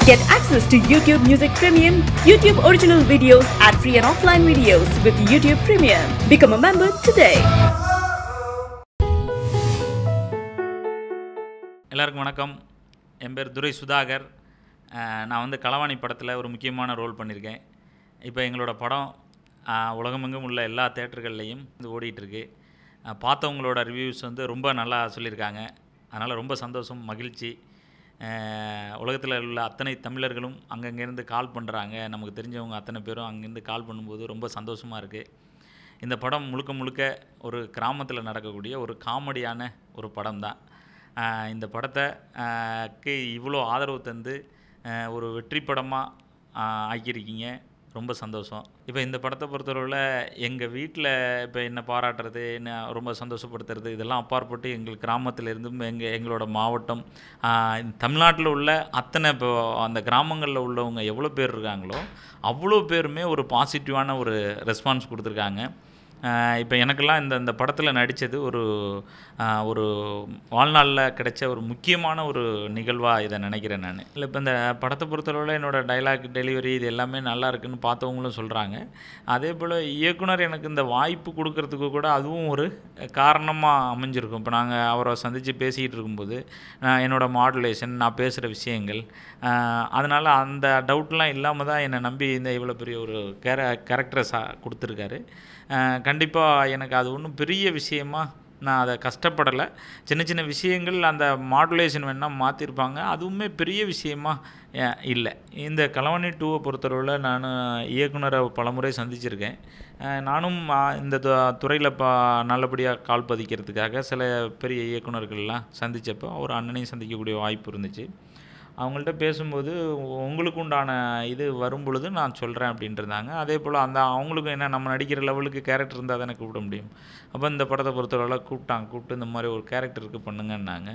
Get access to YouTube Music Premium, YouTube original videos, and free and offline videos with YouTube Premium. Become a member today. எல்லாருக்கும் வணக்கம் என் பேர் துரை சுதாகர் அஹ் நான் வந்து களவாணி படத்தில் ஒரு முக்கியமான ரோல் பண்ணியிருக்கேன் இப்போ எங்களோட படம் அஹ் உலகமெங்கும் உள்ள எல்லா தேட்டர்கள்லையும் இது ஓடிட்டுருக்கு பார்த்தவங்களோட ரிவ்யூஸ் வந்து ரொம்ப நல்லா சொல்லியிருக்காங்க அதனால் ரொம்ப சந்தோஷம் மகிழ்ச்சி உலகத்தில் உள்ள அத்தனை தமிழர்களும் அங்கங்கேருந்து கால் பண்ணுறாங்க நமக்கு தெரிஞ்சவங்க அத்தனை பேரும் அங்கேருந்து கால் பண்ணும்போது ரொம்ப சந்தோஷமாக இருக்குது இந்த படம் முழுக்க முழுக்க ஒரு கிராமத்தில் நடக்கக்கூடிய ஒரு காமெடியான ஒரு படம் தான் ஆஹ் இந்த படத்தை ஆஹ் க்கு இவ்வளோ ஆதரவு தந்து ஆஹ் ஒரு வெற்றி படமாக ஆக்கியிருக்கீங்க ரொம்ப சந்தோஷம் இப்போ இந்த படத்தை பொறுத்தளவில் எங்கள் வீட்டில் இப்போ என்ன பாராட்டுறது என்ன ரொம்ப சந்தோஷப்படுத்துறது இதெல்லாம் அப்பாற்பட்டு எங்கள் கிராமத்தில் இருந்தும் எங்கள் எங்களோட மாவட்டம் ஆஹ் இந்த தமிழ்நாட்டில் உள்ள அத்தனை இப்போ அந்த கிராமங்களில் உள்ளவங்க எவ்வளோ பேர் இருக்காங்களோ அவ்வளோ பேருமே ஒரு பாசிட்டிவான ஒரு ரெஸ்பான்ஸ் கொடுத்துருக்காங்க இப்போ எனக்கெல்லாம் இந்த இந்த படத்தில் நடித்தது ஒரு ஆஹ் ஒரு வாழ்நாளில் கிடைச்ச ஒரு முக்கியமான ஒரு நிகழ்வாக இதை நினைக்கிறேன் நான் இல்லை இப்போ இந்த படத்தை பொறுத்தளவில் என்னோடய டைலாக் டெலிவரி இது எல்லாமே நல்லா இருக்குன்னு பார்த்தவங்களும் சொல்கிறாங்க அதே போல் இயக்குனர் எனக்கு இந்த வாய்ப்பு கொடுக்கறதுக்கு கூட அதுவும் ஒரு காரணமாக அமைஞ்சிருக்கும் இப்போ நாங்கள் அவரை சந்தித்து பேசிக்கிட்டு இருக்கும்போது நான் என்னோடய மாடுலேஷன் நான் பேசுகிற விஷயங்கள் அதனால் அந்த டவுட்லாம் இல்லாமல் தான் என்னை நம்பி இந்த இவ்வளோ பெரிய ஒரு கேர கேரக்டரை சா கொடுத்துருக்காரு கண்டிப்பாக எனக்கு அது ஒன்றும் பெரிய விஷயமா நான் அதை கஷ்டப்படலை சின்ன சின்ன விஷயங்கள் அந்த மாடுலேஷன் வேணால் மாற்றிருப்பாங்க அதுவுமே பெரிய விஷயமா அஹ், இல்லை இந்த கலவணி டூவை பொறுத்தளவில் நான் இயக்குனரை பலமுறை சந்திச்சிருக்கேன் அஹ், நானும் அஹ், இந்த துறையில் பா நல்லபடியாக கால் பதிக்கிறதுக்காக சில பெரிய இயக்குனர்கள்லாம் சந்தித்தப்போ ஒரு அண்ணனையும் சந்திக்கக்கூடிய வாய்ப்பு இருந்துச்சு அவங்கள்ட்ட பேசும்போது உங்களுக்கு உண்டான இது வரும் பொழுது நான் சொல்கிறேன் அப்படின்ட்டு இருந்தாங்க அதே போல் அந்த அவங்களுக்கும் என்ன நம்ம நடிக்கிற லெவலுக்கு கேரக்டர் இருந்தால் தானே கூப்பிட முடியும் அப்போ இந்த படத்தை பொறுத்தவரை கூப்பிட்டாங்க கூப்பிட்டு இந்த மாதிரி ஒரு கேரக்டருக்கு பண்ணுங்கன்னாங்க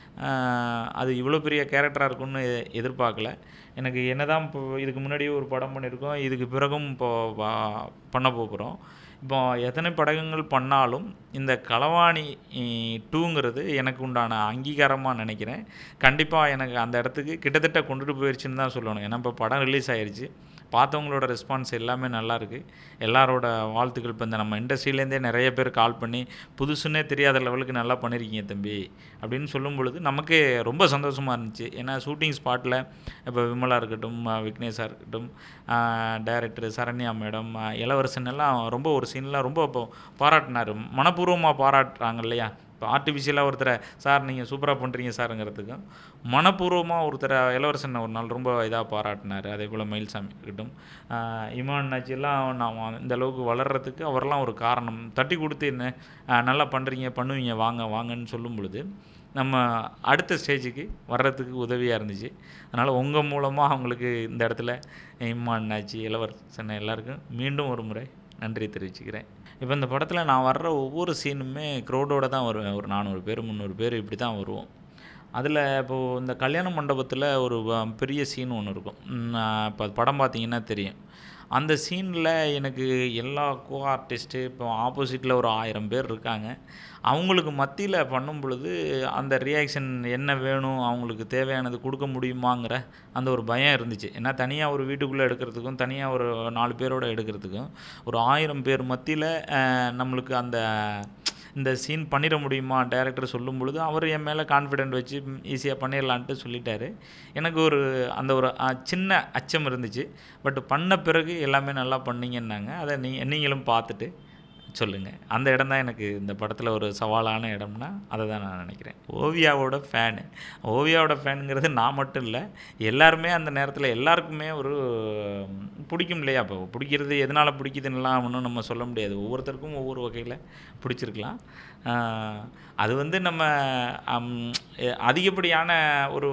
ஆஹ் அது இவ்வளோ பெரிய கேரக்டராக இருக்கும்னு எ- எதிர்பார்க்கல எனக்கு என்ன தான் இப்போ இதுக்கு முன்னாடியே ஒரு படம் பண்ணியிருக்கோம் இதுக்கு பிறகும் இப்போ வா- பண்ண போகிறோம் இப்போ எத்தனை படங்கள் பண்ணாலும் இந்த களவாணி டூங்கிறது எனக்கு உண்டான அங்கீகாரமாக நினைக்கிறேன் கண்டிப்பாக எனக்கு அந்த இடத்துக்கு கிட்டத்தட்ட கொண்டுட்டு போயிடுச்சுன்னு தான் சொல்லணும் ஏன்னா இப்போ படம் ரிலீஸ் ஆயிருச்சு பார்த்தவங்களோட ரெஸ்பான்ஸ் எல்லாமே நல்லா இருக்கு எல்லாரோட வாழ்த்துக்கள் இப்போ இந்த நம்ம இண்டஸ்ட்ரியிலேருந்தே நிறைய பேர் கால் பண்ணி புதுசுன்னே தெரியாத லெவலுக்கு நல்லா பண்ணியிருக்கீங்க தம்பி அப்படின்னு சொல்லும் பொழுது நமக்கே ரொம்ப சந்தோஷமாக இருந்துச்சு ஏன்னா ஷூட்டிங் ஸ்பாட்டில் இப்போ விமலா இருக்கட்டும் அஹ் விக்னேஷாக இருக்கட்டும் டைரக்டர் சரண்யா மேடம் இளவரசன் எல்லாம் ரொம்ப ஒரு சீன்லாம் ரொம்ப இப்போ பாராட்டினார் மனப்பூர்வமாக பாராட்டுறாங்க இல்லையா இப்போ ஆர்டிஃபிஷியலாக ஒருத்தரை சார் நீங்கள் சூப்பராக பண்ணுறீங்க சாருங்கிறதுக்கும் மனப்பூர்வமாக ஒருத்தரை இளவரசன் ஒரு நாள் ரொம்ப இதாக பாராட்டினார் அதே போல் மயில்சாமி இருக்கட்டும் ஆஹ் இமான் நாச்சியெல்லாம் நான் இந்த அளவுக்கு வளர்கிறதுக்கு அவரெல்லாம் ஒரு காரணம் தட்டி கொடுத்து என்ன ஆஹ் நல்லா பண்ணுறீங்க பண்ணுவீங்க வாங்க வாங்கன்னு சொல்லும் பொழுது நம்ம அடுத்த ஸ்டேஜுக்கு வர்றதுக்கு உதவியாக இருந்துச்சு அதனால் உங்கள் மூலமாக அவங்களுக்கு இந்த இடத்துல இம்மான் நாச்சி இளவரசன் எல்லாருக்கும் மீண்டும் ஒரு முறை நன்றி தெரிவிச்சுக்கிறேன் இப்போ இந்த படத்தில் நான் வர்ற ஒவ்வொரு சீனுமே க்ரௌடோட தான் வருவேன் ஒரு நானூறு பேர் முந்நூறு பேர் இப்படி தான் வருவோம் அதில் இப்போது இந்த கல்யாண மண்டபத்தில் ஒரு வ- பெரிய சீன் ஒன்று இருக்கும் இப்போ படம் பார்த்தீங்கன்னா தெரியும் அந்த சீனில் எனக்கு எல்லா கோ ஆர்டிஸ்ட்டு இப்போ ஆப்போசிட்டில் ஒரு ஆயிரம் பேர் இருக்காங்க அவங்களுக்கு மத்தியில் பண்ணும் பொழுது அந்த ரியாக்ஷன் என்ன வேணும் அவங்களுக்கு தேவையானது கொடுக்க முடியுமாங்கிற அந்த ஒரு பயம் இருந்துச்சு ஏன்னா தனியாக ஒரு வீட்டுக்குள்ளே எடுக்கிறதுக்கும் தனியாக ஒரு நாலு பேரோட எடுக்கிறதுக்கும் ஒரு ஆயிரம் பேர் மத்தியில் நம்மளுக்கு அந்த இந்த சீன் பண்ணிட முடியுமா டைரக்டர் சொல்லும் பொழுது அவர் என் மேலே கான்ஃபிடென்ட் வச்சு ஈஸியாக பண்ணிடலான்ட்டு சொல்லிட்டாரு எனக்கு ஒரு அந்த ஒரு அஹ், சின்ன அச்சம் இருந்துச்சு பட் பண்ண பிறகு எல்லாமே நல்லா பண்ணீங்கன்னாங்க அதை நீ நீங்களும் பார்த்துட்டு சொல்லுங்கள் அந்த இடம் தான் எனக்கு இந்த படத்தில் ஒரு சவாலான இடம்னா அதை தான் நான் நினைக்கிறேன் ஓவியாவோட ஃபேனு ஓவியாவோட ஃபேனுங்கிறது நான் மட்டும் இல்லை எல்லாருமே அந்த நேரத்தில் எல்லாருக்குமே ஒரு ம், பிடிக்கும் இல்லையா அப்போ பிடிக்கிறது எதனால் பிடிக்குதுன்னெலாம் ஒன்றும் நம்ம சொல்ல முடியாது ஒவ்வொருத்தருக்கும் ஒவ்வொரு வகையில் பிடிச்சிருக்கலாம் ஆஹ், அது வந்து நம்ம அம், எ- அதிகப்படியான ஒரு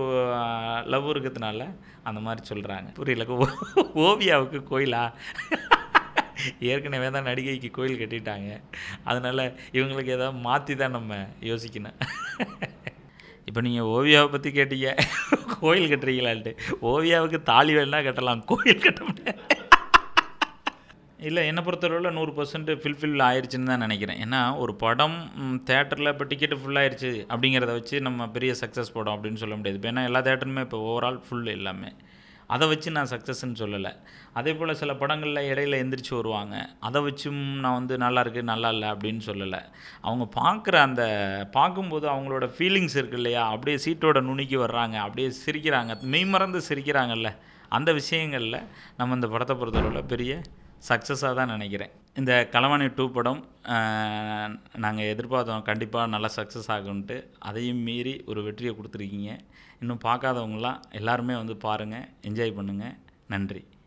லவ் இருக்கிறதுனால அந்த மாதிரி சொல்கிறாங்க புரியல ஓ- ஓவியாவுக்கு கோயிலா ஏற்கனவே தான் நடிகைக்கு கோயில் கட்டிட்டாங்க அதனால் இவங்களுக்கு ஏதாவது மாற்றி தான் நம்ம யோசிக்கணும் இப்போ நீங்கள் ஓவியாவை பற்றி கேட்டீங்க கோயில் கட்டுறீங்களான்ட்டு ஓவியாவுக்கு தாலி வேணா கட்டலாம் கோயில் கட்ட முடியாது இல்லை என்னை பொறுத்தளவில் நூறு பர்சன்ட் ஃபில்ஃபில் ஆயிடுச்சுன்னு தான் நினைக்கிறேன் ஏன்னா ஒரு படம் தேட்டரில் இப்போ டிக்கெட்டு ஃபுல்லாயிருச்சு அப்படிங்கிறத வச்சு நம்ம பெரிய சக்ஸஸ் படம் அப்படின்னு சொல்ல முடியாது இப்போ ஏன்னா எல்லா தேட்டருமே இப்போ ஓவரால் ஃபுல் எல்லாமே அதை வச்சு நான் சக்ஸஸ்ன்னு சொல்லலை அதே போல் சில படங்களில் இடையில எந்திரிச்சு வருவாங்க அதை வச்சும் நான் வந்து நல்லா இருக்கு நல்லா இல்லை அப்படின்னு சொல்லலை அவங்க பார்க்குற அந்த பார்க்கும்போது அவங்களோட ஃபீலிங்ஸ் இருக்கு இல்லையா அப்படியே சீட்டோட நுனிக்கு வர்றாங்க அப்படியே சிரிக்கிறாங்க மெய்மறந்து சிரிக்கிறாங்கல்ல அந்த விஷயங்களில் நம்ம இந்த படத்தை பொறுத்தளவில் பெரிய சக்ஸஸாக தான் நினைக்கிறேன் இந்த களவாணி டூ படம் நாங்கள் எதிர்பார்த்தோம் கண்டிப்பாக நல்லா சக்ஸஸ் ஆகும்ன்ட்டு அதையும் மீறி ஒரு வெற்றியை கொடுத்துருக்கீங்க இன்னும் பார்க்காதவங்களாம் எல்லாருமே வந்து பாருங்கள் என்ஜாய் பண்ணுங்கள் நன்றி